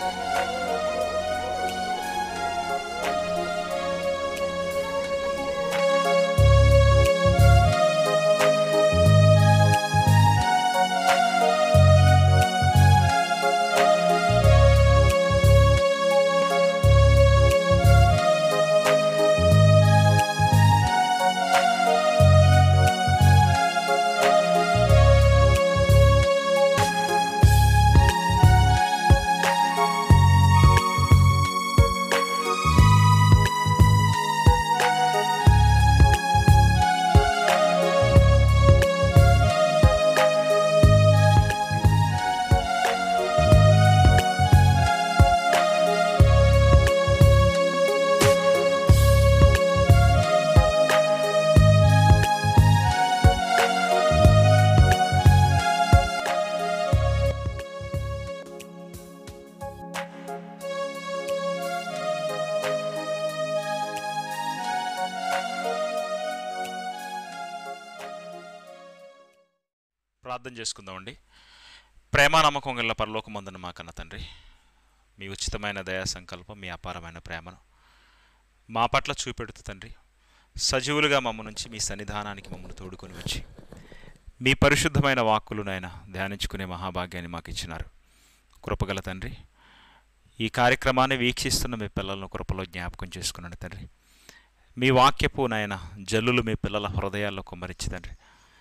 ప్రార్థన చేసుకుందామండి ప్రేమ నమ్మకం గల పరలోకమందున మా కన్న తండ్రి మీ ఉచితమైన దయా సంకల్పం మీ అపారమైన ప్రేమను మా పట్ల చూపెడుతూ తండ్రి సజీవులుగా మమ్మ నుంచి మీ సన్నిధానానికి మమ్మల్ని తోడుకొని వచ్చి మీ పరిశుద్ధమైన వాక్కులు నాయన ధ్యానించుకునే మహాభాగ్యాన్ని మాకు ఇచ్చినారు కృపగల తండ్రి ఈ కార్యక్రమాన్ని వీక్షిస్తున్న మీ పిల్లలను కృపలో జ్ఞాపకం చేసుకున్నాను తండ్రి మీ వాక్యపు నాయన జల్లులు మీ పిల్లల హృదయాల్లో కుమ్మరించి తండ్రి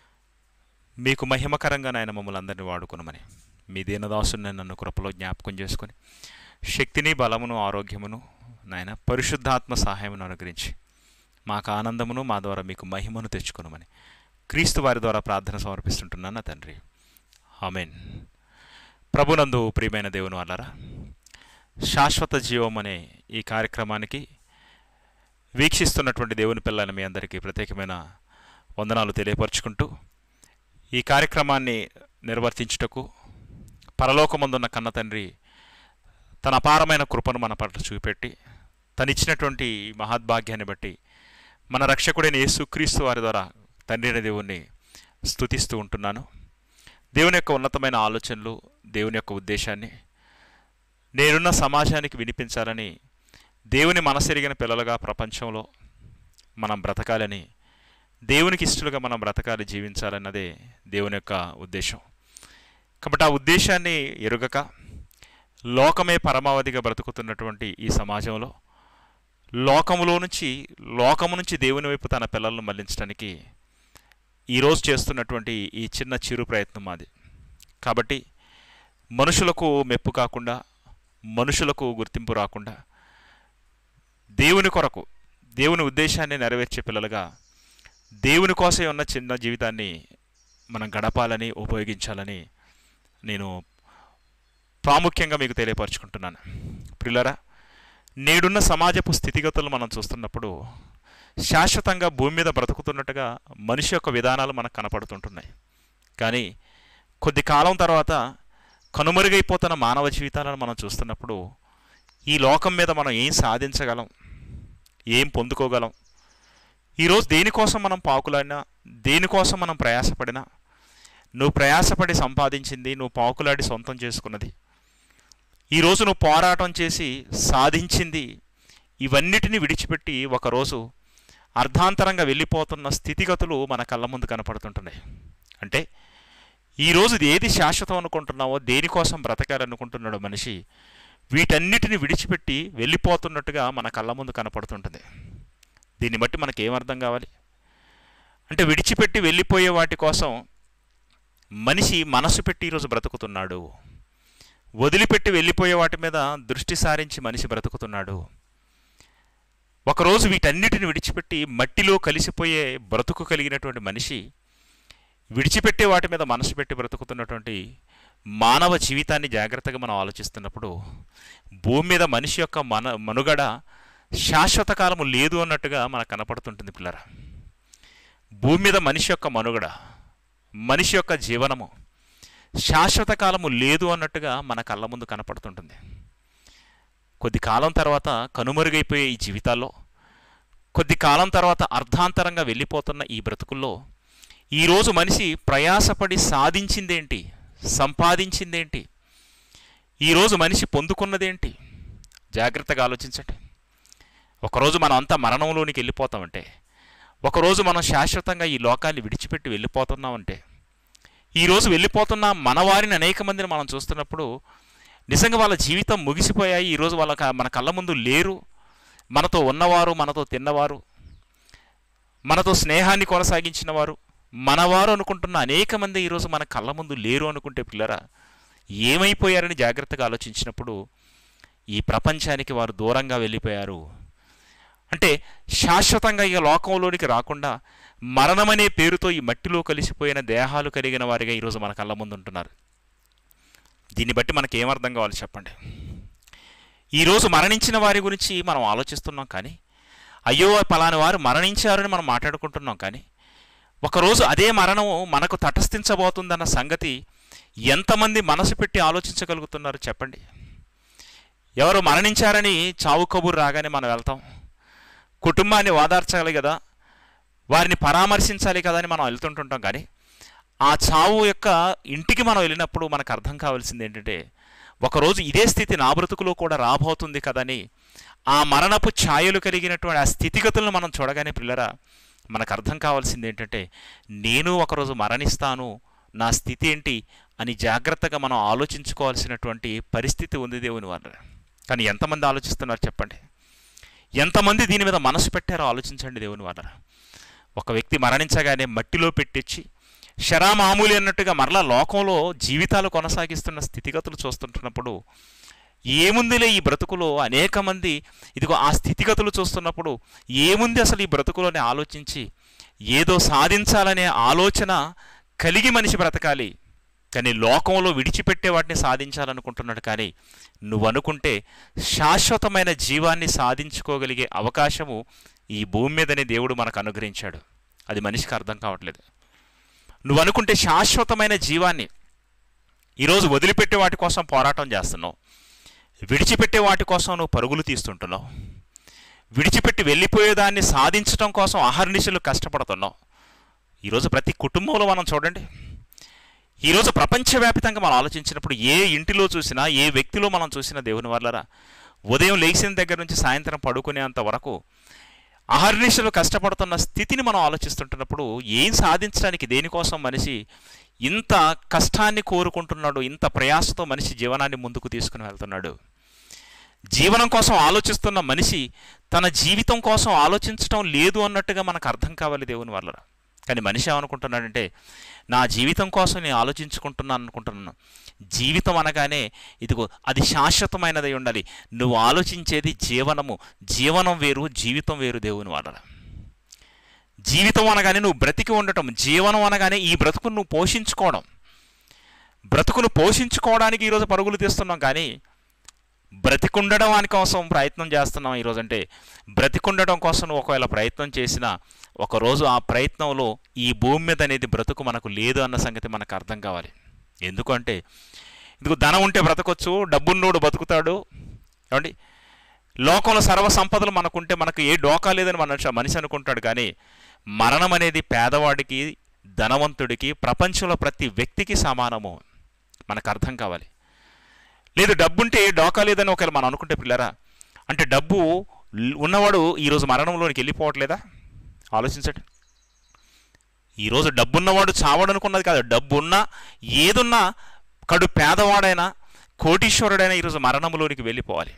మీకు మహిమకరంగా నాయన మమ్మల్ని అందరినీ వాడుకునమని మీ దీనదాసుని నన్ను కృపలో జ్ఞాపకం చేసుకొని శక్తిని బలమును ఆరోగ్యమును నాయన పరిశుద్ధాత్మ సహాయమును అనుగ్రహించి మాకు ఆనందమును మా ద్వారా మీకు మహిమను తెచ్చుకునమని క్రీస్తు వారి ద్వారా ప్రార్థన సమర్పిస్తుంటున్నాను నా తండ్రి ఆమెన్ ప్రభునందు ప్రియమైన దేవుని వాళ్ళరా శాశ్వత జీవం అనే ఈ కార్యక్రమానికి వీక్షిస్తున్నటువంటి దేవుని పిల్లల మీ అందరికీ ప్రత్యేకమైన వందనాలు తెలియపరుచుకుంటూ ఈ కార్యక్రమాన్ని నిర్వర్తించుటకు పరలోకమందున్న కన్న తండ్రి తన అపారమైన కృపను మన పట్ల చూపెట్టి తనిచ్చినటువంటి ఈ మహద్భాగ్యాన్ని బట్టి మన రక్షకుడైన యేసుక్రీస్తు వారి ద్వారా తండ్రి అయిన దేవుణ్ణి స్తుతిస్తూ ఉంటున్నాను దేవుని యొక్క ఉన్నతమైన ఆలోచనలు దేవుని యొక్క ఉద్దేశాన్ని నేనున్న సమాజానికి వినిపించాలని దేవుని మనసెరిగిన పిల్లలుగా ప్రపంచంలో మనం బ్రతకాలని దేవునికి ఇష్టలుగా మనం బ్రతకాలి జీవించాలన్నదే దేవుని యొక్క ఉద్దేశం కాబట్టి ఆ ఉద్దేశాన్ని ఎరుగక లోకమే పరమావధిగా బ్రతుకుతున్నటువంటి ఈ సమాజంలో లోకములో నుంచి లోకము నుంచి దేవుని వైపు తన పిల్లలను మళ్లించడానికి ఈరోజు చేస్తున్నటువంటి ఈ చిన్న చిరు ప్రయత్నం మాది కాబట్టి మనుషులకు మెప్పు కాకుండా మనుషులకు గుర్తింపు రాకుండా దేవుని కొరకు దేవుని ఉద్దేశాన్ని నెరవేర్చే పిల్లలుగా దేవుని కోసమే ఉన్న చిన్న జీవితాన్ని మనం గడపాలని ఉపయోగించాలని నేను ప్రాముఖ్యంగా మీకు తెలియపరచుకుంటున్నాను ప్రిల్లరా నేడున్న సమాజపు స్థితిగతులు మనం చూస్తున్నప్పుడు శాశ్వతంగా భూమి మీద బ్రతుకుతున్నట్టుగా మనిషి యొక్క విధానాలు మనకు కనపడుతుంటున్నాయి కానీ కొద్ది కాలం తర్వాత కనుమరుగైపోతున్న మానవ జీవితాలను మనం చూస్తున్నప్పుడు ఈ లోకం మీద మనం ఏం సాధించగలం ఏం పొందుకోగలం ఈరోజు దేనికోసం మనం పాకులాడినా దేనికోసం మనం ప్రయాసపడినా నువ్వు ప్రయాసపడి సంపాదించింది నువ్వు పాకులాడి సొంతం చేసుకున్నది ఈరోజు నువ్వు పోరాటం చేసి సాధించింది ఇవన్నిటిని విడిచిపెట్టి ఒకరోజు అర్ధాంతరంగా వెళ్ళిపోతున్న స్థితిగతులు మన కళ్ళ ముందు కనపడుతుంటున్నాయి అంటే ఈరోజు ఏది శాశ్వతం అనుకుంటున్నావో దేనికోసం బ్రతకాలనుకుంటున్నాడో మనిషి వీటన్నిటిని విడిచిపెట్టి వెళ్ళిపోతున్నట్టుగా మన కళ్ళ ముందు కనపడుతుంటుంది దీన్ని బట్టి మనకి ఏమర్థం కావాలి అంటే విడిచిపెట్టి వెళ్ళిపోయే వాటి కోసం మనిషి మనసు పెట్టి ఈరోజు బ్రతుకుతున్నాడు వదిలిపెట్టి వెళ్ళిపోయే వాటి మీద దృష్టి సారించి మనిషి బ్రతుకుతున్నాడు ఒకరోజు వీటన్నిటిని విడిచిపెట్టి మట్టిలో కలిసిపోయే బ్రతుకు కలిగినటువంటి మనిషి విడిచిపెట్టే వాటి మీద మనసు పెట్టి బ్రతుకుతున్నటువంటి మానవ జీవితాన్ని జాగ్రత్తగా మనం ఆలోచిస్తున్నప్పుడు భూమి మీద మనిషి యొక్క మన మనుగడ శాశ్వత కాలము లేదు అన్నట్టుగా మనకు కనపడుతుంటుంది పిల్లరా భూమి మీద మనిషి యొక్క మనుగడ మనిషి యొక్క జీవనము శాశ్వత కాలము లేదు అన్నట్టుగా మన కళ్ళ ముందు కనపడుతుంటుంది కొద్ది కాలం తర్వాత కనుమరుగైపోయే ఈ జీవితాల్లో కొద్ది కాలం తర్వాత అర్ధాంతరంగా వెళ్ళిపోతున్న ఈ బ్రతుకుల్లో ఈరోజు మనిషి ప్రయాసపడి సాధించిందేంటి సంపాదించిందేంటి ఈరోజు మనిషి పొందుకున్నదేంటి జాగ్రత్తగా ఆలోచించండి ఒకరోజు మనం అంతా మరణంలోనికి వెళ్ళిపోతామంటే ఒకరోజు మనం శాశ్వతంగా ఈ లోకాన్ని విడిచిపెట్టి వెళ్ళిపోతున్నామంటే ఈరోజు వెళ్ళిపోతున్న మన వారిని అనేక మందిని మనం చూస్తున్నప్పుడు నిజంగా వాళ్ళ జీవితం ముగిసిపోయాయి ఈరోజు వాళ్ళ క- మన కళ్ళ ముందు లేరు మనతో ఉన్నవారు మనతో తిన్నవారు మనతో స్నేహాన్ని కొనసాగించిన వారు మనవారు అనుకుంటున్న అనేక మంది ఈరోజు మన కళ్ళ ముందు లేరు అనుకుంటే పిల్లరా ఏమైపోయారని జాగ్రత్తగా ఆలోచించినప్పుడు ఈ ప్రపంచానికి వారు దూరంగా వెళ్ళిపోయారు అంటే శాశ్వతంగా ఈ లోకంలోనికి రాకుండా మరణమనే పేరుతో ఈ మట్టిలో కలిసిపోయిన దేహాలు కలిగిన వారిగా ఈరోజు మన కళ్ళ ముందు ఉంటున్నారు దీన్ని బట్టి మనకి ఏమర్థం కావాలి చెప్పండి ఈరోజు మరణించిన వారి గురించి మనం ఆలోచిస్తున్నాం కానీ అయ్యో పలాని వారు మరణించారని మనం మాట్లాడుకుంటున్నాం కానీ ఒకరోజు అదే మరణం మనకు తటస్థించబోతుందన్న సంగతి ఎంతమంది మనసు పెట్టి ఆలోచించగలుగుతున్నారు చెప్పండి ఎవరు మరణించారని చావు కబురు రాగానే మనం వెళ్తాం కుటుంబాన్ని ఓదార్చాలి కదా వారిని పరామర్శించాలి కదా అని మనం వెళ్తుంటుంటాం కానీ ఆ చావు యొక్క ఇంటికి మనం వెళ్ళినప్పుడు మనకు అర్థం కావాల్సింది ఏంటంటే ఒకరోజు ఇదే స్థితి నా బ్రతుకులో కూడా రాబోతుంది కదని ఆ మరణపు ఛాయలు కలిగినటువంటి ఆ స్థితిగతులను మనం చూడగానే పిల్లరా మనకు అర్థం కావాల్సింది ఏంటంటే నేను ఒకరోజు మరణిస్తాను నా స్థితి ఏంటి అని జాగ్రత్తగా మనం ఆలోచించుకోవాల్సినటువంటి పరిస్థితి ఉంది దేవుని వల్ల కానీ ఎంతమంది ఆలోచిస్తున్నారు చెప్పండి ఎంతమంది దీని మీద మనసు పెట్టారో ఆలోచించండి దేవుని వల్ల ఒక వ్యక్తి మరణించగానే మట్టిలో పెట్టించి శరా మామూలు అన్నట్టుగా మరలా లోకంలో జీవితాలు కొనసాగిస్తున్న స్థితిగతులు చూస్తుంటున్నప్పుడు ఏముందిలే ఈ బ్రతుకులో అనేక మంది ఇదిగో ఆ స్థితిగతులు చూస్తున్నప్పుడు ఏముంది అసలు ఈ బ్రతుకులోనే ఆలోచించి ఏదో సాధించాలనే ఆలోచన కలిగి మనిషి బ్రతకాలి కానీ లోకంలో విడిచిపెట్టే వాటిని సాధించాలనుకుంటున్నాడు కానీ నువ్వు అనుకుంటే శాశ్వతమైన జీవాన్ని సాధించుకోగలిగే అవకాశము ఈ భూమి మీదనే దేవుడు మనకు అనుగ్రహించాడు అది మనిషికి అర్థం కావట్లేదు నువ్వు అనుకుంటే శాశ్వతమైన జీవాన్ని ఈరోజు వదిలిపెట్టే వాటి కోసం పోరాటం చేస్తున్నావు విడిచిపెట్టే వాటి కోసం నువ్వు పరుగులు తీస్తుంటున్నావు విడిచిపెట్టి వెళ్ళిపోయేదాన్ని సాధించడం కోసం అహర్నిశలు కష్టపడుతున్నావు ఈరోజు ప్రతి కుటుంబంలో మనం చూడండి ఈరోజు ప్రపంచవ్యాపితంగా మనం ఆలోచించినప్పుడు ఏ ఇంటిలో చూసినా ఏ వ్యక్తిలో మనం చూసినా దేవుని వల్లరా ఉదయం లేచిన దగ్గర నుంచి సాయంత్రం పడుకునేంత వరకు అహర్నిశలు కష్టపడుతున్న స్థితిని మనం ఆలోచిస్తుంటున్నప్పుడు ఏం సాధించడానికి దేనికోసం మనిషి ఇంత కష్టాన్ని కోరుకుంటున్నాడు ఇంత ప్రయాసతో మనిషి జీవనాన్ని ముందుకు తీసుకుని వెళ్తున్నాడు జీవనం కోసం ఆలోచిస్తున్న మనిషి తన జీవితం కోసం ఆలోచించడం లేదు అన్నట్టుగా మనకు అర్థం కావాలి దేవుని వల్ల కానీ మనిషి ఏమనుకుంటున్నాడంటే నా జీవితం కోసం నేను ఆలోచించుకుంటున్నాను అనుకుంటున్నాను జీవితం అనగానే ఇదిగో అది శాశ్వతమైనదై ఉండాలి నువ్వు ఆలోచించేది జీవనము జీవనం వేరు జీవితం వేరు దేవుని వల్ల జీవితం అనగానే నువ్వు బ్రతికి ఉండటం జీవనం అనగానే ఈ బ్రతుకును నువ్వు పోషించుకోవడం బ్రతుకును పోషించుకోవడానికి ఈరోజు పరుగులు తీస్తున్నాం కానీ బ్రతికుండడం అని కోసం ప్రయత్నం చేస్తున్నాం ఈరోజు అంటే బ్రతికుండడం కోసం నువ్వు ఒకవేళ ప్రయత్నం చేసినా ఒకరోజు ఆ ప్రయత్నంలో ఈ భూమి మీద అనేది బ్రతుకు మనకు లేదు అన్న సంగతి మనకు అర్థం కావాలి ఎందుకంటే ఇందుకు ధనం ఉంటే బ్రతకొచ్చు డబ్బున్నోడు బతుకుతాడు ఏమండి లోకంలో సర్వ సంపదలు మనకుంటే మనకు ఏ డోకా లేదని మన మనిషి అనుకుంటాడు కానీ మరణం అనేది పేదవాడికి ధనవంతుడికి ప్రపంచంలో ప్రతి వ్యక్తికి సమానము మనకు అర్థం కావాలి లేదు డబ్బుంటే ఏ డోకా లేదని ఒకవేళ మనం అనుకుంటే పిల్లరా అంటే డబ్బు ల్- ఉన్నవాడు ఈరోజు మరణంలోనికి వెళ్ళిపోవట్లేదా ఆలోచించండి ఈరోజు డబ్బున్నవాడు చావడు అనుకున్నది కాదు డబ్బున్నా ఏదున్నా కడు పేదవాడైనా కోటీశ్వరుడైనా ఈరోజు మరణంలోనికి వెళ్ళిపోవాలి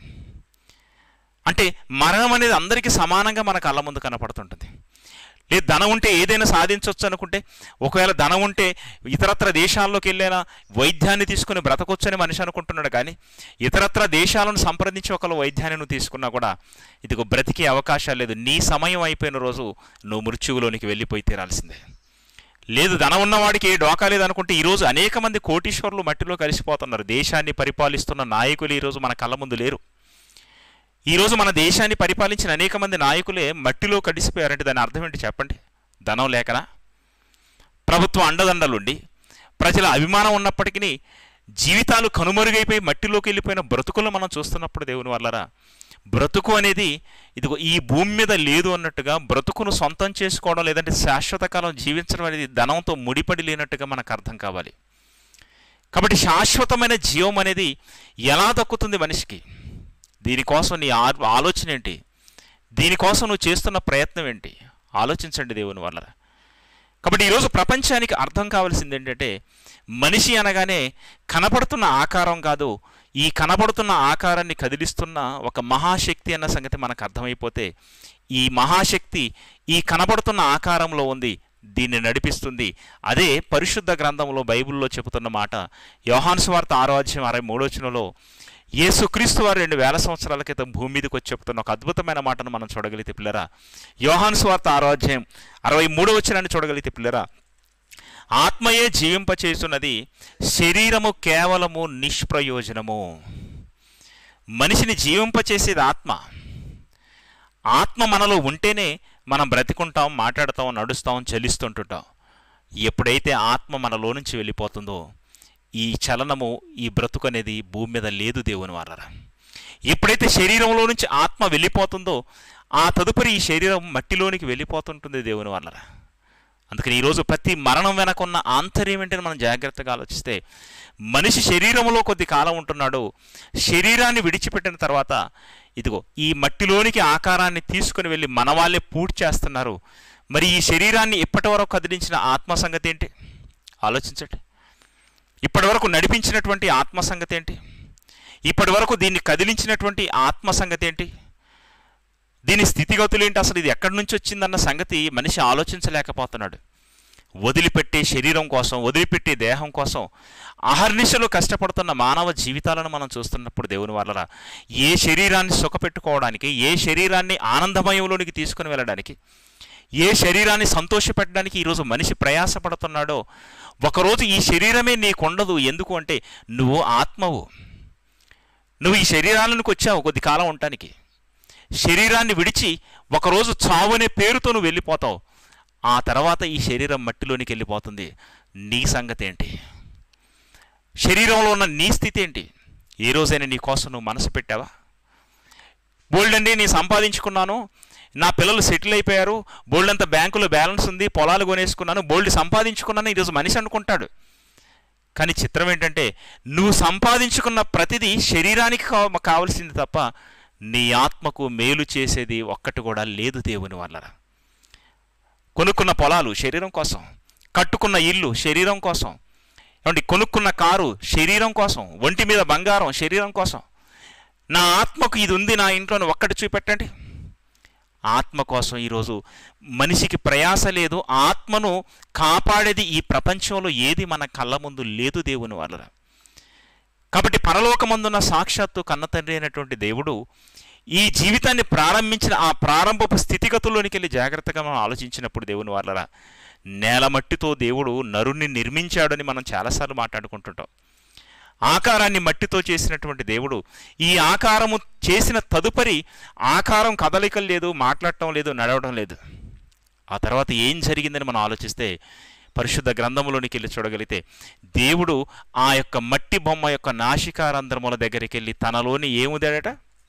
అంటే మరణం అనేది అందరికీ సమానంగా మన కళ్ళ ముందు కనపడుతుంటుంది లేదు ధనం ఉంటే ఏదైనా సాధించవచ్చు అనుకుంటే ఒకవేళ ధనం ఉంటే ఇతరత్ర దేశాల్లోకి వెళ్ళైనా వైద్యాన్ని తీసుకుని బ్రతకొచ్చని మనిషి అనుకుంటున్నాడు కానీ ఇతరత్ర దేశాలను సంప్రదించి ఒకళ్ళు వైద్యాన్ని నువ్వు తీసుకున్నా కూడా ఇదిగో బ్రతికే అవకాశాలు లేదు నీ సమయం అయిపోయిన రోజు నువ్వు మృత్యువులోనికి వెళ్ళిపోయి తీరాల్సిందే లేదు ధనం ఉన్నవాడికి ఏ డోకా లేదనుకుంటే ఈరోజు అనేక మంది కోటీశ్వరులు మట్టిలో కలిసిపోతున్నారు దేశాన్ని పరిపాలిస్తున్న నాయకులు ఈరోజు మన కళ్ళ ముందు లేరు ఈరోజు మన దేశాన్ని పరిపాలించిన అనేక మంది నాయకులే మట్టిలో కడిసిపోయారంటే దాని అర్థం ఏంటి చెప్పండి ధనం లేకనా ప్రభుత్వ అండదండలుండి ప్రజల అభిమానం ఉన్నప్పటికీ జీవితాలు కనుమరుగైపోయి మట్టిలోకి వెళ్ళిపోయిన బ్రతుకులు మనం చూస్తున్నప్పుడు దేవుని వల్లరా బ్రతుకు అనేది ఇదిగో ఈ భూమి మీద లేదు అన్నట్టుగా బ్రతుకును సొంతం చేసుకోవడం లేదంటే శాశ్వత కాలం జీవించడం అనేది ధనంతో ముడిపడి లేనట్టుగా మనకు అర్థం కావాలి కాబట్టి శాశ్వతమైన జీవం అనేది ఎలా దక్కుతుంది మనిషికి దీనికోసం నీ ఆ- ఆలోచన ఏంటి దీనికోసం నువ్వు చేస్తున్న ప్రయత్నం ఏంటి ఆలోచించండి దేవుని వల్ల కాబట్టి ఈరోజు ప్రపంచానికి అర్థం కావాల్సింది ఏంటంటే మనిషి అనగానే కనపడుతున్న ఆకారం కాదు ఈ కనబడుతున్న ఆకారాన్ని కదిలిస్తున్న ఒక మహాశక్తి అన్న సంగతి మనకు అర్థమైపోతే ఈ మహాశక్తి ఈ కనబడుతున్న ఆకారంలో ఉంది దీన్ని నడిపిస్తుంది అదే పరిశుద్ధ గ్రంథంలో బైబిల్లో చెబుతున్న మాట యోహాను స్వార్థ ఆరో అధ్యాయం అరవై మూడోచనలో యేసుక్రీస్తు వారు రెండు వేల సంవత్సరాల క్రితం భూమి మీదకి వచ్చి చెప్తున్న ఒక అద్భుతమైన మాటను మనం చూడగలిగితే పిల్లరా యోహాను స్వార్థ ఆరో అధ్యాయం అరవై మూడో వచనాన్ని చూడగలిగితే పిల్లరా ఆత్మయే జీవింపచేస్తున్నది శరీరము కేవలము నిష్ప్రయోజనము మనిషిని జీవింపచేసేది ఆత్మ ఆత్మ మనలో ఉంటేనే మనం బ్రతికుంటాం మాట్లాడతాం నడుస్తాం చలిస్తుంటుంటాం ఎప్పుడైతే ఆత్మ మనలో నుంచి వెళ్ళిపోతుందో ఈ చలనము ఈ బ్రతుకు అనేది భూమి మీద లేదు దేవుని వాళ్ళరా ఎప్పుడైతే శరీరంలో నుంచి ఆత్మ వెళ్ళిపోతుందో ఆ తదుపరి ఈ శరీరం మట్టిలోనికి వెళ్ళిపోతుంటుంది దేవుని వాళ్ళరా అందుకని ఈరోజు ప్రతి మరణం వెనకున్న ఆంతర్యం ఏంటని మనం జాగ్రత్తగా ఆలోచిస్తే మనిషి శరీరంలో కొద్ది కాలం ఉంటున్నాడు శరీరాన్ని విడిచిపెట్టిన తర్వాత ఇదిగో ఈ మట్టిలోనికి ఆకారాన్ని తీసుకుని వెళ్ళి మన వాళ్ళే పూర్తి చేస్తున్నారు మరి ఈ శరీరాన్ని ఇప్పటి వరకు కదిలించిన ఆత్మ సంగతి ఏంటి ఆలోచించండి ఇప్పటి వరకు నడిపించినటువంటి ఆత్మ సంగతి ఏంటి ఇప్పటి వరకు దీన్ని కదిలించినటువంటి ఆత్మ సంగతి ఏంటి దీని స్థితిగతులు ఏంటి అసలు ఇది ఎక్కడి నుంచి వచ్చిందన్న సంగతి మనిషి ఆలోచించలేకపోతున్నాడు వదిలిపెట్టే శరీరం కోసం వదిలిపెట్టే దేహం కోసం అహర్నిశలు కష్టపడుతున్న మానవ జీవితాలను మనం చూస్తున్నప్పుడు దేవుని వల్ల ఏ శరీరాన్ని సుఖపెట్టుకోవడానికి ఏ శరీరాన్ని ఆనందమయంలోనికి తీసుకుని వెళ్ళడానికి ఏ శరీరాన్ని సంతోషపెట్టడానికి ఈరోజు మనిషి ప్రయాసపడుతున్నాడో ఒకరోజు ఈ శరీరమే నీకుండదు ఎందుకు అంటే నువ్వు ఆత్మవు నువ్వు ఈ శరీరాలకు వచ్చావు కొద్ది కాలం ఉండటానికి శరీరాన్ని విడిచి ఒకరోజు చావు అనే పేరుతో నువ్వు వెళ్ళిపోతావు ఆ తర్వాత ఈ శరీరం మట్టిలోనికి వెళ్ళిపోతుంది నీ సంగతి ఏంటి శరీరంలో ఉన్న నీ స్థితి ఏంటి ఏ రోజైనా నీ కోసం నువ్వు మనసు పెట్టావా బోల్డ్ అండి నేను సంపాదించుకున్నాను నా పిల్లలు సెటిల్ అయిపోయారు బోల్డ్ అంత బ్యాంకులో బ్యాలెన్స్ ఉంది పొలాలు కొనేసుకున్నాను బోల్డ్ సంపాదించుకున్నాను ఈరోజు మనిషి అనుకుంటాడు కానీ చిత్రం ఏంటంటే నువ్వు సంపాదించుకున్న ప్రతిదీ శరీరానికి కావ కావలసింది తప్ప నీ ఆత్మకు మేలు చేసేది ఒక్కటి కూడా లేదు దేవుని వల్ల కొనుక్కున్న పొలాలు శరీరం కోసం కట్టుకున్న ఇల్లు శరీరం కోసం ఏమంటే కొనుక్కున్న కారు శరీరం కోసం ఒంటి మీద బంగారం శరీరం కోసం నా ఆత్మకు ఇది ఉంది నా ఇంట్లోని ఒక్కటి చూపెట్టండి ఆత్మ కోసం ఈరోజు మనిషికి ప్రయాస లేదు ఆత్మను కాపాడేది ఈ ప్రపంచంలో ఏది మన కళ్ళ ముందు లేదు దేవుని వల్ల కాబట్టి పరలోకమందున్న సాక్షాత్తు కన్న తండ్రి అయినటువంటి దేవుడు ఈ జీవితాన్ని ప్రారంభించిన ఆ ప్రారంభపు స్థితిగతుల్లోనికి వెళ్ళి జాగ్రత్తగా మనం ఆలోచించినప్పుడు దేవుని వాళ్ళ నేల మట్టితో దేవుడు నరుణ్ణి నిర్మించాడని మనం చాలాసార్లు మాట్లాడుకుంటుంటాం ఆకారాన్ని మట్టితో చేసినటువంటి దేవుడు ఈ ఆకారము చేసిన తదుపరి ఆకారం కదలికలు లేదు మాట్లాడటం లేదు నడవడం లేదు ఆ తర్వాత ఏం జరిగిందని మనం ఆలోచిస్తే పరిశుద్ధ గ్రంథంలోనికి వెళ్ళి చూడగలిగితే దేవుడు ఆ యొక్క మట్టి బొమ్మ యొక్క నాసికారంధ్రముల దగ్గరికి వెళ్ళి తనలోని ఏముదాడట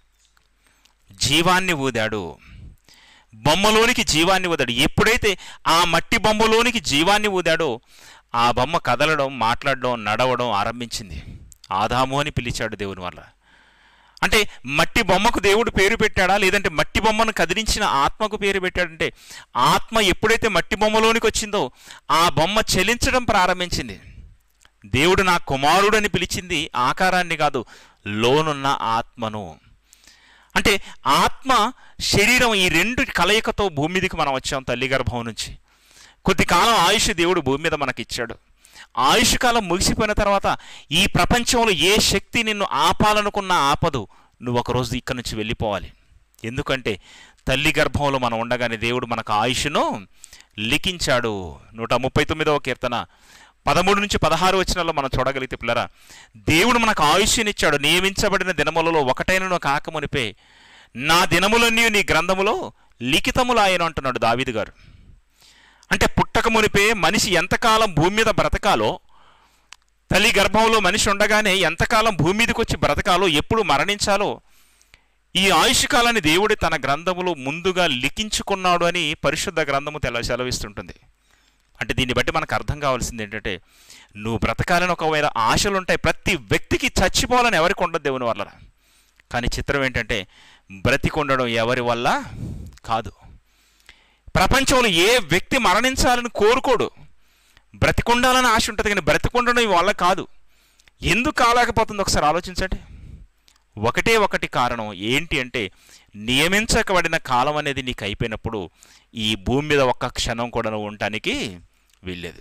జీవాన్ని ఊదాడు బొమ్మలోనికి జీవాన్ని ఊదాడు ఎప్పుడైతే ఆ మట్టి బొమ్మలోనికి జీవాన్ని ఊదాడో ఆ బొమ్మ కదలడం మాట్లాడడం నడవడం ఆరంభించింది ఆదాము అని పిలిచాడు దేవుని వల్ల అంటే మట్టి బొమ్మకు దేవుడు పేరు పెట్టాడా లేదంటే మట్టి బొమ్మను కదిలించిన ఆత్మకు పేరు పెట్టాడంటే ఆత్మ ఎప్పుడైతే మట్టి బొమ్మలోనికి వచ్చిందో ఆ బొమ్మ చెలించడం ప్రారంభించింది దేవుడు నా కుమారుడు అని పిలిచింది ఆకారాన్ని కాదు లోనున్న ఆత్మను అంటే ఆత్మ శరీరం ఈ రెండు కలయికతో భూమి మీదకి మనం వచ్చాం తల్లి గర్భం నుంచి కొద్ది కాలం ఆయుష్ దేవుడు భూమి మీద మనకి ఇచ్చాడు ఆయుష్ కాలం ముగిసిపోయిన తర్వాత ఈ ప్రపంచంలో ఏ శక్తి నిన్ను ఆపాలనుకున్నా ఆపదు నువ్వు ఒకరోజు ఇక్కడి నుంచి వెళ్ళిపోవాలి ఎందుకంటే తల్లి గర్భంలో మనం ఉండగానే దేవుడు మనకు ఆయుష్ను లిఖించాడు నూట ముప్పై తొమ్మిదవ కీర్తన పదమూడు నుంచి పదహారు వచనాల్లో మనం చూడగలిగితే పిల్లరా దేవుడు మనకు ఆయుష్యనిచ్చాడు నియమించబడిన దినములలో ఒకటైనను కాకమునిపే నా దినములన్నీ నీ గ్రంథములో లిఖితములాయను అంటున్నాడు దావీదు గారు అంటే పుట్టక మునిపే మనిషి ఎంతకాలం భూమి మీద బ్రతకాలో తల్లి గర్భంలో మనిషి ఉండగానే ఎంతకాలం భూమి మీదకి వచ్చి బ్రతకాలో ఎప్పుడు మరణించాలో ఈ ఆయుష్ కాలాన్ని దేవుడి తన గ్రంథములో ముందుగా లిఖించుకున్నాడు అని పరిశుద్ధ గ్రంథము తెల సెలవిస్తుంటుంది అంటే దీన్ని బట్టి మనకు అర్థం కావాల్సింది ఏంటంటే నువ్వు బ్రతకాలని ఒకవేళ ఆశలు ఉంటాయి ప్రతి వ్యక్తికి చచ్చిపోవాలని ఎవరికి ఉండదు దేవుని వల్ల కానీ చిత్రం ఏంటంటే బ్రతికొండడం ఎవరి వల్ల కాదు ప్రపంచంలో ఏ వ్యక్తి మరణించాలని కోరుకోడు బ్రతికుండాలని ఆశ ఉంటుంది కానీ బ్రతికుండడం వల్ల కాదు ఎందుకు కాలేకపోతుంది ఒకసారి ఆలోచించండి ఒకటే ఒకటి కారణం ఏంటి అంటే నియమించకబడిన కాలం అనేది నీకు అయిపోయినప్పుడు ఈ భూమి మీద ఒక్క క్షణం కూడా నువ్వు ఉండటానికి వెళ్ళేది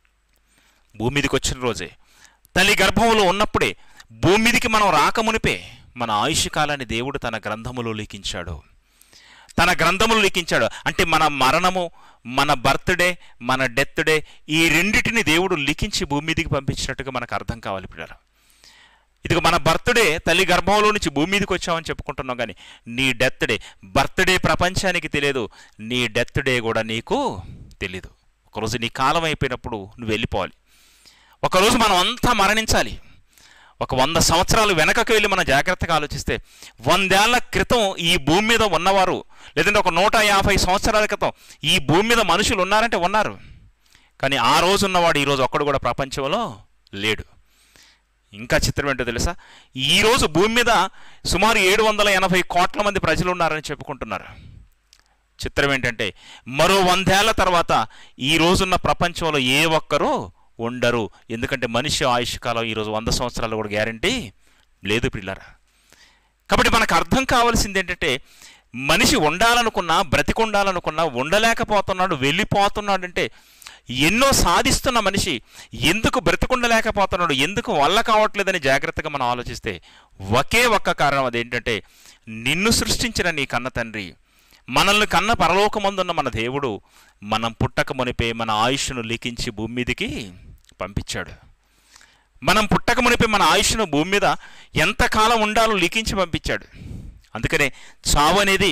భూమి మీదకి వచ్చిన రోజే తల్లి గర్భంలో ఉన్నప్పుడే భూమి మీదకి మనం రాకమునిపే మన ఆయుష్ కాలాన్ని దేవుడు తన గ్రంథములో లిఖించాడు తన గ్రంథములు లిఖించాడు అంటే మన మరణము మన బర్త్డే మన డెత్ డే ఈ రెండిటిని దేవుడు లిఖించి భూమి మీదకి పంపించినట్టుగా మనకు అర్థం కావాలి పిల్లలు ఇదిగో మన బర్త్డే తల్లి గర్భంలో నుంచి భూమి మీదకి వచ్చామని చెప్పుకుంటున్నాం కానీ నీ డెత్ డే బర్త్డే ప్రపంచానికి తెలియదు నీ డెత్ డే కూడా నీకు తెలీదు ఒకరోజు నీ కాలం అయిపోయినప్పుడు నువ్వు వెళ్ళిపోవాలి ఒకరోజు మనం అంతా మరణించాలి ఒక వంద సంవత్సరాలు వెనకకు వెళ్ళి మనం జాగ్రత్తగా ఆలోచిస్తే వందేళ్ల క్రితం ఈ భూమి మీద ఉన్నవారు లేదంటే ఒక నూట యాభై సంవత్సరాల క్రితం ఈ భూమి మీద మనుషులు ఉన్నారంటే ఉన్నారు కానీ ఆ రోజు ఉన్నవాడు ఈరోజు ఒక్కడు కూడా ప్రపంచంలో లేడు ఇంకా చిత్రం ఏంటో తెలుసా ఈరోజు భూమి మీద సుమారు ఏడు వందల ఎనభై కోట్ల మంది ప్రజలు ఉన్నారని చెప్పుకుంటున్నారు చిత్రం ఏంటంటే మరో వందేళ్ల తర్వాత ఈ రోజున్న ప్రపంచంలో ఏ ఒక్కరూ ఉండరు ఎందుకంటే మనిషి ఆయుష్ కాలం ఈరోజు వంద సంవత్సరాలు కూడా గ్యారంటీ లేదు పిల్లరా కాబట్టి మనకు అర్థం కావాల్సింది ఏంటంటే మనిషి ఉండాలనుకున్నా బ్రతికుండాలనుకున్నా ఉండలేకపోతున్నాడు వెళ్ళిపోతున్నాడు అంటే ఎన్నో సాధిస్తున్న మనిషి ఎందుకు బ్రతికుండలేకపోతున్నాడు ఎందుకు వల్ల కావట్లేదని జాగ్రత్తగా మనం ఆలోచిస్తే ఒకే ఒక్క కారణం అదేంటంటే నిన్ను సృష్టించిన నీ కన్న తండ్రి మనల్ని కన్న పరలోకమందున్న మన దేవుడు మనం పుట్టక మునిపే మన ఆయుష్ను లిఖించి భూమి మీదకి పంపించాడు మనం పుట్టక మునిపే మన ఆయుష్ను భూమి మీద ఎంతకాలం ఉండాలో లిఖించి పంపించాడు అందుకనే చావు అనేది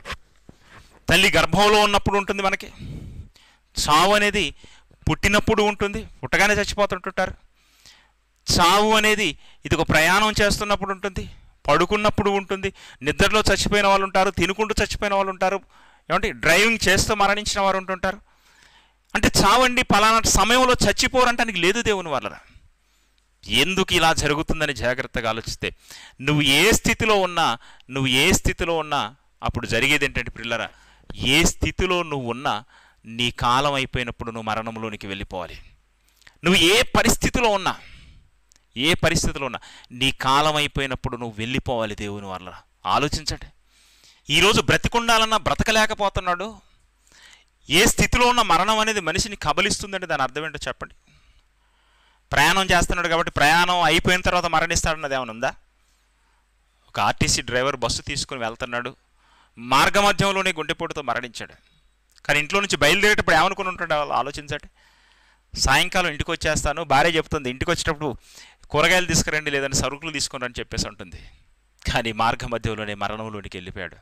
తల్లి గర్భంలో ఉన్నప్పుడు ఉంటుంది మనకి చావు అనేది పుట్టినప్పుడు ఉంటుంది పుట్టగానే చచ్చిపోతుంటుంటారు చావు అనేది ఇది ఒక ప్రయాణం చేస్తున్నప్పుడు ఉంటుంది పడుకున్నప్పుడు ఉంటుంది నిద్రలో చచ్చిపోయిన వాళ్ళు ఉంటారు తినుకుంటూ చచ్చిపోయిన వాళ్ళు ఉంటారు ఏమంటే డ్రైవింగ్ చేస్తూ మరణించిన వారు ఉంటుంటారు అంటే చావండి పలానా సమయంలో చచ్చిపోరంటానికి లేదు దేవుని వల్ల ఎందుకు ఇలా జరుగుతుందని జాగ్రత్తగా ఆలోచిస్తే నువ్వు ఏ స్థితిలో ఉన్నా నువ్వు ఏ స్థితిలో ఉన్నా అప్పుడు జరిగేది ఏంటంటే పిల్లరా ఏ స్థితిలో నువ్వు ఉన్నా నీ కాలం అయిపోయినప్పుడు నువ్వు మరణంలోనికి వెళ్ళిపోవాలి నువ్వు ఏ పరిస్థితిలో ఉన్నా ఏ పరిస్థితిలో ఉన్నా నీ కాలం అయిపోయినప్పుడు నువ్వు వెళ్ళిపోవాలి దేవుని వల్ల ఆలోచించండి ఈరోజు బ్రతికుండాలన్నా బ్రతకలేకపోతున్నాడు ఏ స్థితిలో ఉన్న మరణం అనేది మనిషిని కబలిస్తుందంటే దాని అర్థం ఏంటో చెప్పండి ప్రయాణం చేస్తున్నాడు కాబట్టి ప్రయాణం అయిపోయిన తర్వాత మరణిస్తాడన్నది ఏమైనా ఉందా ఒక ఆర్టీసీ డ్రైవర్ బస్సు తీసుకుని వెళ్తున్నాడు మార్గమధ్యంలోనే గుండెపోటుతో మరణించాడు కానీ ఇంట్లో నుంచి బయలుదేరేటప్పుడు ఏమనుకుని ఉంటాడు ఆలోచించండి సాయంకాలం ఇంటికి వచ్చేస్తాను భార్య చెప్తుంది ఇంటికి వచ్చేటప్పుడు కూరగాయలు తీసుకురండి లేదంటే సరుకులు తీసుకుని అని చెప్పేసి ఉంటుంది కానీ మార్గ మధ్యలోనే మరణంలోనికి వెళ్ళిపోయాడు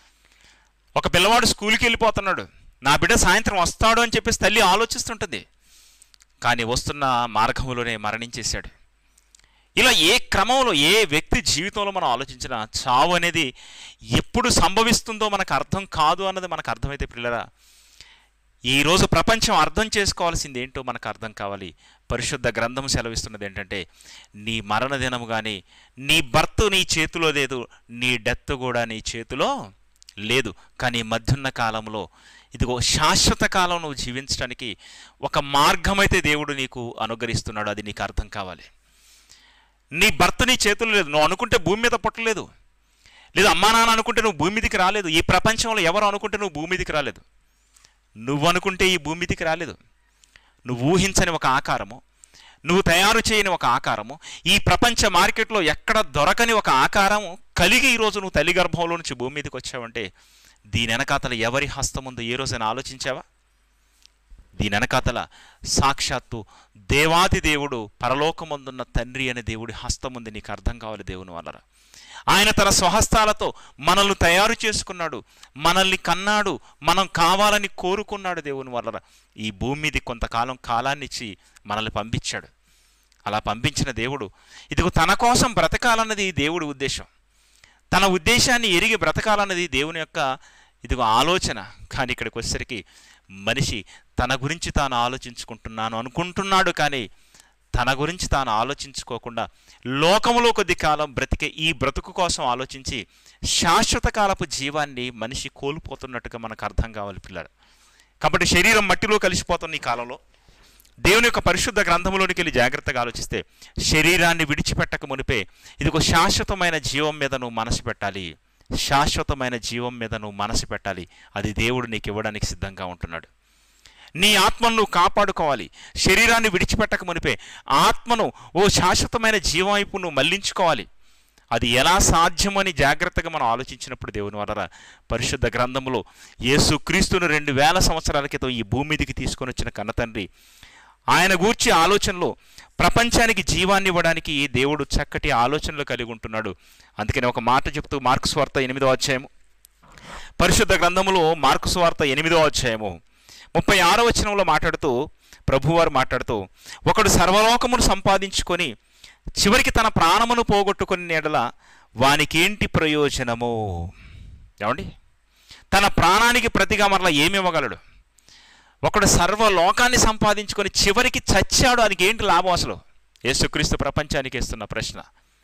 ఒక పిల్లవాడు స్కూల్కి వెళ్ళిపోతున్నాడు నా బిడ్డ సాయంత్రం వస్తాడు అని చెప్పేసి తల్లి ఆలోచిస్తుంటుంది కానీ వస్తున్న మార్గంలోనే మరణించేశాడు ఇలా ఏ క్రమంలో ఏ వ్యక్తి జీవితంలో మనం ఆలోచించినా చావు అనేది ఎప్పుడు సంభవిస్తుందో మనకు అర్థం కాదు అన్నది మనకు అర్థమైతే పిల్లరా ఈరోజు ప్రపంచం అర్థం చేసుకోవాల్సింది ఏంటో మనకు అర్థం కావాలి పరిశుద్ధ గ్రంథం సెలవిస్తున్నది ఏంటంటే నీ మరణ దినము కానీ నీ బర్త్ నీ చేతిలో లేదు నీ డెత్ కూడా నీ చేతిలో లేదు కానీ మధ్యున్న కాలంలో ఇదిగో శాశ్వత కాలం నువ్వు జీవించడానికి ఒక మార్గం అయితే దేవుడు నీకు అనుగ్రహిస్తున్నాడు అది నీకు అర్థం కావాలి నీ భర్త నీ చేతుల్లో లేదు నువ్వు అనుకుంటే భూమి మీద పుట్టలేదు లేదు అమ్మా నాన్న అనుకుంటే నువ్వు భూమి మీదకి రాలేదు ఈ ప్రపంచంలో ఎవరు అనుకుంటే నువ్వు భూమి మీదకి రాలేదు నువ్వు అనుకుంటే ఈ భూమి మీదకి రాలేదు నువ్వు ఊహించని ఒక ఆకారము నువ్వు తయారు చేయని ఒక ఆకారము ఈ ప్రపంచ మార్కెట్లో ఎక్కడ దొరకని ఒక ఆకారము కలిగి ఈరోజు నువ్వు తల్లి గర్భంలో నుంచి భూమి మీదకి వచ్చావంటే దీని వెనకాతల ఎవరి హస్తం ఉందో ఏ రోజైనా ఆలోచించావా దీని వెనకాతల సాక్షాత్తు దేవాది దేవుడు పరలోకమందున్న తండ్రి అనే దేవుడి హస్తం ఉంది నీకు అర్థం కావాలి దేవుని వలన ఆయన తన స్వహస్తాలతో మనల్ని తయారు చేసుకున్నాడు మనల్ని కన్నాడు మనం కావాలని కోరుకున్నాడు దేవుని వలన ఈ భూమి మీద కొంతకాలం కాలాన్ని ఇచ్చి మనల్ని పంపించాడు అలా పంపించిన దేవుడు ఇదిగో తన కోసం బ్రతకాలన్నది దేవుడి ఉద్దేశం తన ఉద్దేశాన్ని ఎరిగి బ్రతకాలన్నది దేవుని యొక్క ఇదిగో ఆలోచన కానీ ఇక్కడికి వచ్చేసరికి మనిషి తన గురించి తాను ఆలోచించుకుంటున్నాను అనుకుంటున్నాడు కానీ తన గురించి తాను ఆలోచించుకోకుండా లోకములో కొద్ది కాలం బ్రతికే ఈ బ్రతుకు కోసం ఆలోచించి శాశ్వత కాలపు జీవాన్ని మనిషి కోల్పోతున్నట్టుగా మనకు అర్థం కావాలి పిల్లలు కాబట్టి శరీరం మట్టిలో కలిసిపోతున్న ఈ కాలంలో దేవుని యొక్క పరిశుద్ధ గ్రంథంలోనికి వెళ్ళి జాగ్రత్తగా ఆలోచిస్తే శరీరాన్ని విడిచిపెట్టక మునిపే ఇదిగో శాశ్వతమైన జీవం మీద నువ్వు మనసు పెట్టాలి శాశ్వతమైన జీవం మీద నువ్వు మనసు పెట్టాలి అది దేవుడు నీకు ఇవ్వడానికి సిద్ధంగా ఉంటున్నాడు నీ ఆత్మను నువ్వు కాపాడుకోవాలి శరీరాన్ని విడిచిపెట్టక మునిపే ఆత్మను ఓ శాశ్వతమైన జీవం వైపు నువ్వు మళ్లించుకోవాలి అది ఎలా సాధ్యమని జాగ్రత్తగా మనం ఆలోచించినప్పుడు దేవుని వలన పరిశుద్ధ గ్రంథంలో యేసుక్రీస్తును రెండు వేల సంవత్సరాల క్రితం ఈ భూమి మీదకి తీసుకొని వచ్చిన కన్నతండ్రి ఆయన గూర్చి ఆలోచనలో ప్రపంచానికి జీవాన్ని ఇవ్వడానికి ఈ దేవుడు చక్కటి ఆలోచనలు కలిగి ఉంటున్నాడు అందుకని ఒక మాట చెప్తూ మార్క్స్ వార్త ఎనిమిదో అధ్యాయము పరిశుద్ధ గ్రంథములో మార్క్స్ వార్త ఎనిమిదో అధ్యాయము ముప్పై ఆరో వచనంలో మాట్లాడుతూ ప్రభువారు మాట్లాడుతూ ఒకడు సర్వలోకమును సంపాదించుకొని చివరికి తన ప్రాణమును పోగొట్టుకుని నీడల వానికేంటి ప్రయోజనము ఏమండి తన ప్రాణానికి ప్రతిగా మరలా ఏమి ఇవ్వగలడు ఒకడు సర్వలోకాన్ని సంపాదించుకొని చివరికి చచ్చాడు ఆయనకి ఏంటి లాభం అసలు యేసుక్రీస్తు ప్రపంచానికి ఇస్తున్న ప్రశ్న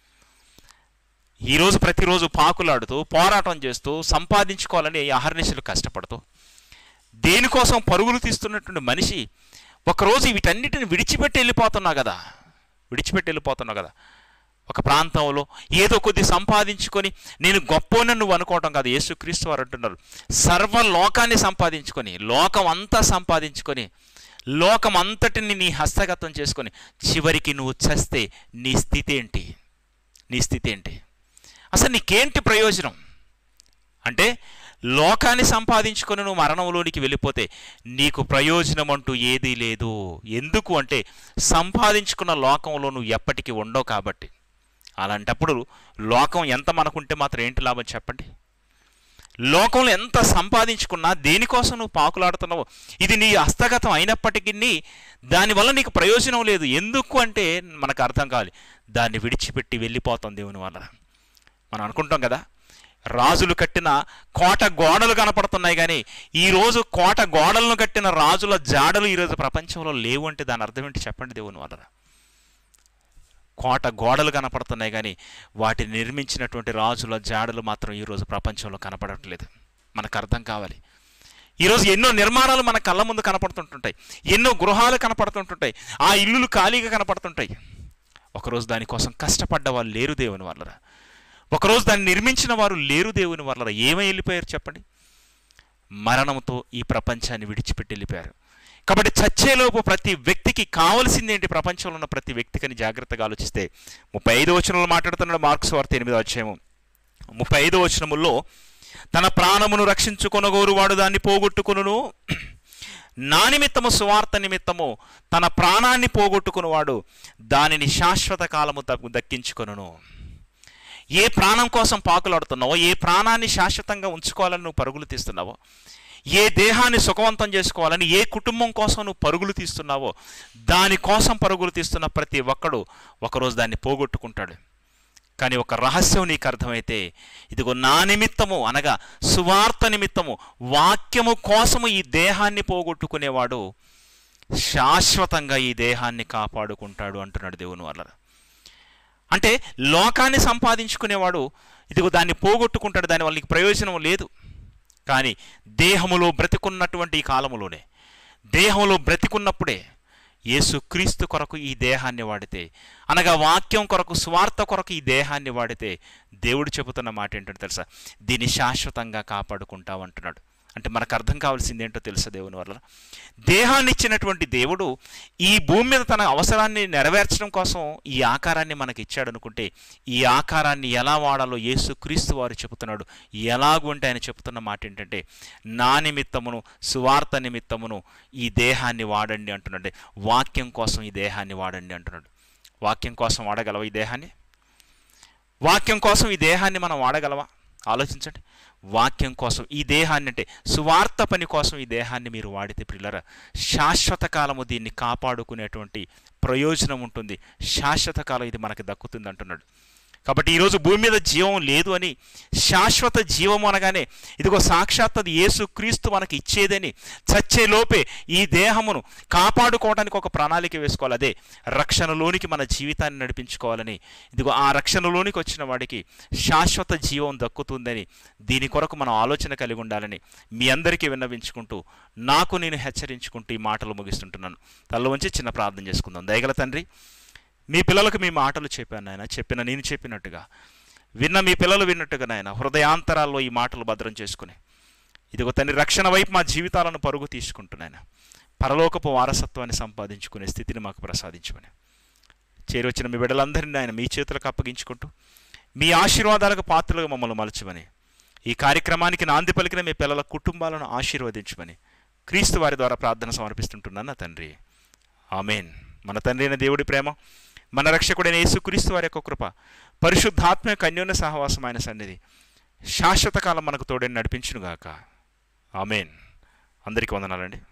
ఈరోజు ప్రతిరోజు పాకులాడుతూ పోరాటం చేస్తూ సంపాదించుకోవాలని అహర్నిశలు కష్టపడుతూ దేనికోసం పరుగులు తీస్తున్నటువంటి మనిషి ఒకరోజు వీటన్నిటిని విడిచిపెట్టి వెళ్ళిపోతున్నావు కదా విడిచిపెట్టి వెళ్ళిపోతున్నావు కదా ఒక ప్రాంతంలో ఏదో కొద్ది సంపాదించుకొని నేను గొప్పనని నువ్వు అనుకోవటం కాదు యేసుక్రీస్తు వారు అంటున్నారు సర్వ లోకాన్ని సంపాదించుకొని లోకం అంతా సంపాదించుకొని లోకం అంతటిని నీ హస్తగతం చేసుకొని చివరికి నువ్వు చస్తే నీ స్థితి ఏంటి నీ స్థితి ఏంటి అసలు నీకేంటి ప్రయోజనం అంటే లోకాన్ని సంపాదించుకొని నువ్వు మరణంలోనికి వెళ్ళిపోతే నీకు ప్రయోజనం అంటూ ఏదీ లేదు ఎందుకు అంటే సంపాదించుకున్న లోకంలో నువ్వు ఎప్పటికీ ఉండవు కాబట్టి అలాంటప్పుడు లోకం ఎంత మనకుంటే మాత్రం ఏంటి లాభం చెప్పండి లోకంలో ఎంత సంపాదించుకున్నా దేనికోసం నువ్వు పాకులాడుతున్నావు ఇది నీ హస్తగతం అయినప్పటికీ దానివల్ల నీకు ప్రయోజనం లేదు ఎందుకు అంటే మనకు అర్థం కావాలి దాన్ని విడిచిపెట్టి వెళ్ళిపోతాం దేవుని వల్ల మనం అనుకుంటాం కదా రాజులు కట్టిన కోట గోడలు కనపడుతున్నాయి కానీ ఈరోజు కోట గోడలను కట్టిన రాజుల జాడలు ఈరోజు ప్రపంచంలో లేవు అంటే దాని అర్థం ఏంటి చెప్పండి దేవుని వల్ల కోట గోడలు కనపడుతున్నాయి కానీ వాటిని నిర్మించినటువంటి రాజుల జాడలు మాత్రం ఈరోజు ప్రపంచంలో కనపడట్లేదు మనకు అర్థం కావాలి ఈరోజు ఎన్నో నిర్మాణాలు మన కళ్ళ ముందు కనపడుతుంటుంటాయి ఎన్నో గృహాలు కనపడుతుంటుంటాయి ఆ ఇల్లులు ఖాళీగా కనపడుతుంటాయి ఒకరోజు దానికోసం కష్టపడ్డ వాళ్ళు లేరు దేవుని వల్లరా ఒకరోజు దాన్ని నిర్మించిన వారు లేరు దేవుని వల్లరా ఏమై వెళ్ళిపోయారు చెప్పండి మరణంతో ఈ ప్రపంచాన్ని విడిచిపెట్టి వెళ్ళిపోయారు కాబట్టి చచ్చేలోపు ప్రతి వ్యక్తికి కావలసింది ఏంటి ప్రపంచంలో ఉన్న ప్రతి వ్యక్తికని జాగ్రత్తగా ఆలోచిస్తే ముప్పై ఐదో వచనంలో మాట్లాడుతున్నాడు మార్క్స్ వార్త ఎనిమిదో అధ్యాయము ముప్పై ఐదో వచనముల్లో తన ప్రాణమును రక్షించుకొనగోరు వాడు దాన్ని పోగొట్టుకును నా నిమిత్తము సువార్త నిమిత్తము తన ప్రాణాన్ని పోగొట్టుకున్నవాడు దానిని శాశ్వత కాలము దక్- దక్కించుకొనును ఏ ప్రాణం కోసం పాకులాడుతున్నావో ఏ ప్రాణాన్ని శాశ్వతంగా ఉంచుకోవాలని నువ్వు పరుగులు తీస్తున్నావో ఏ దేహాన్ని సుఖవంతం చేసుకోవాలని ఏ కుటుంబం కోసం నువ్వు పరుగులు తీస్తున్నావో దానికోసం పరుగులు తీస్తున్న ప్రతి ఒక్కడు ఒకరోజు దాన్ని పోగొట్టుకుంటాడు కానీ ఒక రహస్యం నీకు అర్థమైతే ఇదిగో నా నిమిత్తము అనగా సువార్త నిమిత్తము వాక్యము కోసము ఈ దేహాన్ని పోగొట్టుకునేవాడు శాశ్వతంగా ఈ దేహాన్ని కాపాడుకుంటాడు అంటున్నాడు దేవుని వల్ల అంటే లోకాన్ని సంపాదించుకునేవాడు ఇదిగో దాన్ని పోగొట్టుకుంటాడు దాని వల్ల నీకు ప్రయోజనం లేదు కానీ దేహములో బ్రతికున్నటువంటి ఈ కాలములోనే దేహంలో బ్రతికున్నప్పుడే యేసు క్రీస్తు కొరకు ఈ దేహాన్ని వాడితే అనగా వాక్యం కొరకు స్వార్థ కొరకు ఈ దేహాన్ని వాడితే దేవుడు చెబుతున్న మాట ఏంటంటే తెలుసా దీన్ని శాశ్వతంగా కాపాడుకుంటావు అంటున్నాడు అంటే మనకు అర్థం కావాల్సింది ఏంటో తెలుసా దేవుని వల్ల దేహాన్ని ఇచ్చినటువంటి దేవుడు ఈ భూమి మీద తన అవసరాన్ని నెరవేర్చడం కోసం ఈ ఆకారాన్ని మనకి ఇచ్చాడు అనుకుంటే ఈ ఆకారాన్ని ఎలా వాడాలో యేసు క్రీస్తు వారు చెబుతున్నాడు ఎలాగు అంటే ఆయన చెబుతున్న మాట ఏంటంటే నా నిమిత్తమును సువార్త నిమిత్తమును ఈ దేహాన్ని వాడండి అంటున్నాడు వాక్యం కోసం ఈ దేహాన్ని వాడండి అంటున్నాడు వాక్యం కోసం వాడగలవా ఈ దేహాన్ని వాక్యం కోసం ఈ దేహాన్ని మనం వాడగలవా ఆలోచించండి వాక్యం కోసం ఈ దేహాన్ని అంటే సువార్త పని కోసం ఈ దేహాన్ని మీరు వాడితే పిల్లరా శాశ్వత కాలము దీన్ని కాపాడుకునేటువంటి ప్రయోజనం ఉంటుంది శాశ్వత కాలం ఇది మనకు దక్కుతుంది అంటున్నాడు కాబట్టి ఈరోజు భూమి మీద జీవం లేదు అని శాశ్వత జీవం అనగానే ఇదిగో సాక్షాత్ అది యేసు క్రీస్తు మనకి ఇచ్చేదని చచ్చే లోపే ఈ దేహమును కాపాడుకోవడానికి ఒక ప్రణాళిక వేసుకోవాలి అదే రక్షణలోనికి మన జీవితాన్ని నడిపించుకోవాలని ఇదిగో ఆ రక్షణలోనికి వచ్చిన వాడికి శాశ్వత జీవం దక్కుతుందని దీని కొరకు మనం ఆలోచన కలిగి ఉండాలని మీ అందరికీ విన్నవించుకుంటూ నాకు నేను హెచ్చరించుకుంటూ ఈ మాటలు ముగిస్తుంటున్నాను తల్ల వంచి చిన్న ప్రార్థన చేసుకుందాం దయగల తండ్రి మీ పిల్లలకు మీ మాటలు చెప్పాను నాయన చెప్పిన నేను చెప్పినట్టుగా విన్న మీ పిల్లలు విన్నట్టుగా నాయన హృదయాంతరాల్లో ఈ మాటలు భద్రం చేసుకుని ఇదిగో తండ్రి రక్షణ వైపు మా జీవితాలను పరుగు తీసుకుంటున్నాయన పరలోకపు వారసత్వాన్ని సంపాదించుకునే స్థితిని మాకు ప్రసాదించమని చేరొచ్చిన మీ బిడ్డలందరినీ ఆయన మీ చేతులకు అప్పగించుకుంటూ మీ ఆశీర్వాదాలకు పాత్రలుగా మమ్మల్ని మలచమని ఈ కార్యక్రమానికి నాంది పలికిన మీ పిల్లల కుటుంబాలను ఆశీర్వదించమని క్రీస్తు వారి ద్వారా ప్రార్థన సమర్పిస్తుంటున్నాను నా తండ్రి ఆమెన్ మన తండ్రి అయిన దేవుడి ప్రేమ మన రక్షకుడైన యేసుక్రీస్తు వారి యొక్క కృప పరిశుద్ధాత్మ యొక్క అన్యోన్య సహవాసమైన సన్నిధి శాశ్వత కాలం మనకు తోడని నడిపించునుగాక ఆమెన్ అందరికీ వందనాలండి